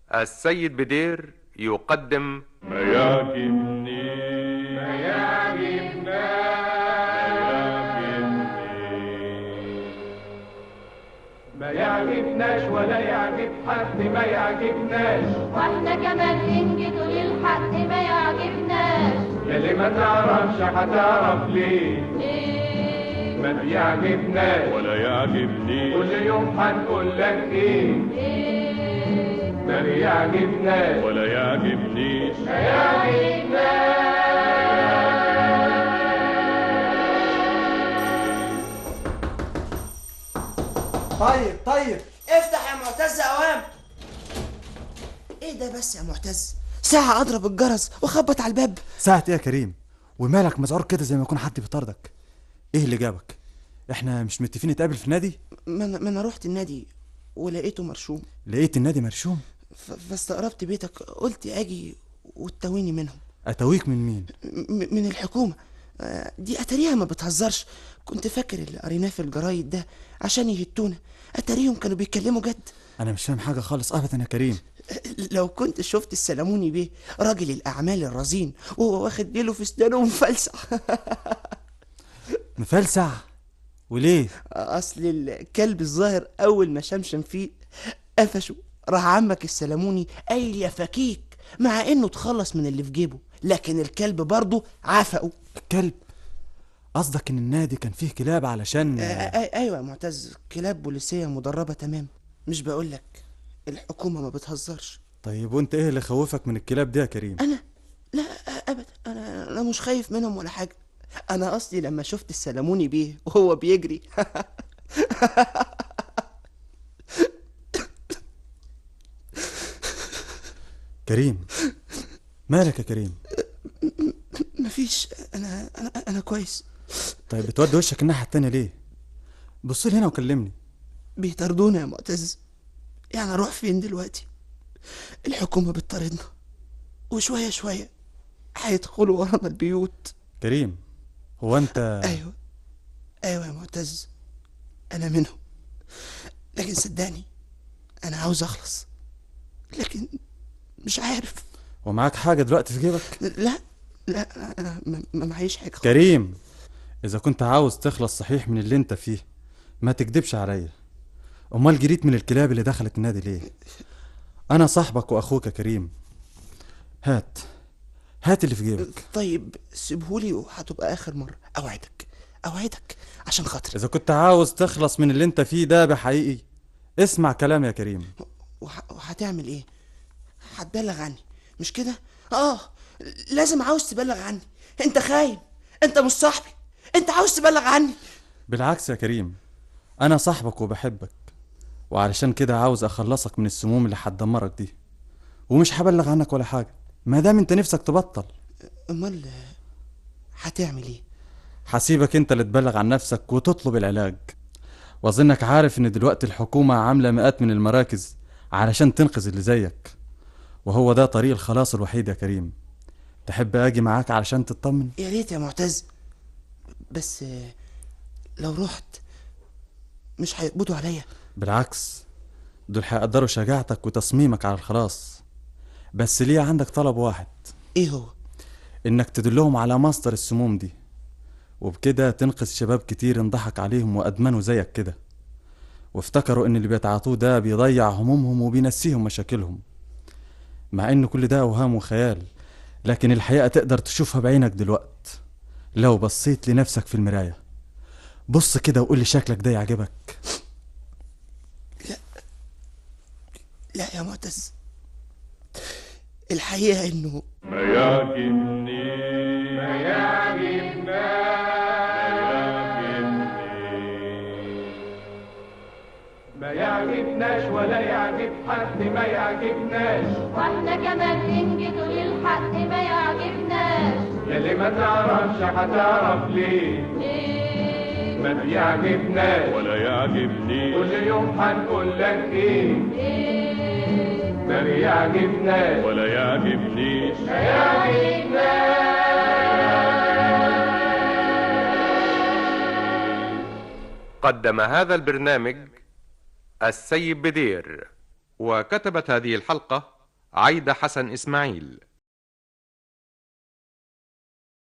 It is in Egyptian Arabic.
السيد بدير يقدم ما يعجبني ما يعجبنا ما يعجبناش ولا يعجب حد ما يعجبناش واحنا كمان ننجد للحق ما يعجبناش يلي ما تعرفش هتعرف ليه ليه ما بيعجبناش ولا يعجبني كل يوم هنقول لك ايه ليه ما بيعجبناش ولا يعجبنيش طيب طيب افتح يا معتز اوام ايه ده بس يا معتز ساعة اضرب الجرس واخبط على الباب ساعة ايه يا كريم ومالك مزعور كده زي ما يكون حد بيطاردك ايه اللي جابك احنا مش متفقين نتقابل في نادي ما انا ما انا رحت النادي ولقيته مرشوم لقيت النادي مرشوم ف- فاستقربت بيتك قلت اجي وتتويني منهم اتويك من مين م- من الحكومة آه، دي اتاريها ما بتهزرش كنت فاكر اللي قريناه في الجرايد ده عشان يهتونا اتاريهم كانوا بيتكلموا جد انا مش فاهم حاجة خالص ابدا يا كريم لو كنت شفت السلموني بيه راجل الاعمال الرزين وهو واخد ديله في سنانه ومفلسع مفلسع وليه اصل الكلب الظاهر اول ما شمشم فيه قفشه راح عمك السلموني قايل يا فكيك مع انه اتخلص من اللي في جيبه لكن الكلب برضه عفقه الكلب قصدك ان النادي كان فيه كلاب علشان آه، آه، ايوه يا معتز كلاب بوليسيه مدربه تمام مش بقولك الحكومه ما بتهزرش طيب وانت ايه اللي خوفك من الكلاب دي يا كريم انا لا ابدا انا انا مش خايف منهم ولا حاجه انا اصلي لما شفت السلموني بيه وهو بيجري كريم مالك يا كريم مفيش انا انا انا كويس طيب بتودي وشك الناحية التانية ليه بص لي هنا وكلمني بيطاردونا يا معتز يعني اروح فين دلوقتي الحكومه بتطاردنا وشويه شويه هيدخلوا ورانا البيوت كريم هو انت ايوه ايوه يا معتز انا منهم لكن صدقني انا عاوز اخلص لكن مش عارف ومعاك حاجة دلوقتي في جيبك لا لا انا ما ما معيش حاجه خالص. كريم إذا كنت عاوز تخلص صحيح من اللي أنت فيه ما تكدبش عليا أمال جريت من الكلاب اللي دخلت النادي ليه؟ أنا صاحبك وأخوك يا كريم هات هات اللي في جيبك طيب سيبهولي وهتبقى اخر مره اوعدك اوعدك عشان خاطري إذا كنت عاوز تخلص من اللي أنت فيه ده بحقيقي اسمع كلامي يا كريم وح- وهتعمل ايه هتبلغ عني مش كده اه لازم عاوز تبلغ عني انت خاين انت مش صاحبي انت عاوز تبلغ عني بالعكس يا كريم أنا صاحبك وبحبك وعلشان كده عاوز أخلصك من السموم اللي هتدمرك دي ومش هبلغ عنك ولا حاجة ما دام أنت نفسك تبطل امال هتعمل ايه هسيبك انت اللي تبلغ عن نفسك وتطلب العلاج واظنك عارف ان دلوقتي الحكومة عاملة مئات من المراكز علشان تنقذ اللي زيك وهو ده طريق الخلاص الوحيد يا كريم تحب اجي معاك علشان تطمن يا ريت يا معتز بس آه، لو رحت مش هيقبضوا عليا بالعكس دول هيقدروا شجاعتك وتصميمك على الخلاص بس ليه عندك طلب واحد ايه هو انك تدلهم على مصدر السموم دي وبكده تنقذ شباب كتير انضحك عليهم وادمنوا زيك كده وافتكروا ان اللي بيتعاطوه ده بيضيع همومهم وبينسيهم مشاكلهم مع ان كل ده اوهام وخيال لكن الحقيقة تقدر تشوفها بعينك دلوقت لو بصيت لنفسك في المراية بص كده وقول لي شكلك ده يعجبك لا يا معتز الحقيقه انه ما يعجبني ما يعجبنا ما يعجبناش ولا يعجب حد ما يعجبناش واحنا كمان ننجد للحق ما يعجبناش يلي ما تعرفش هتعرف ليه ليه ما بيعجبناش ولا يعجبني كل يوم هنقول لك ايه ليه ما بيعجبناش ولا يعجبنيش قدم هذا البرنامج السيد بدير وكتبت هذه الحلقة عايدة حسن إسماعيل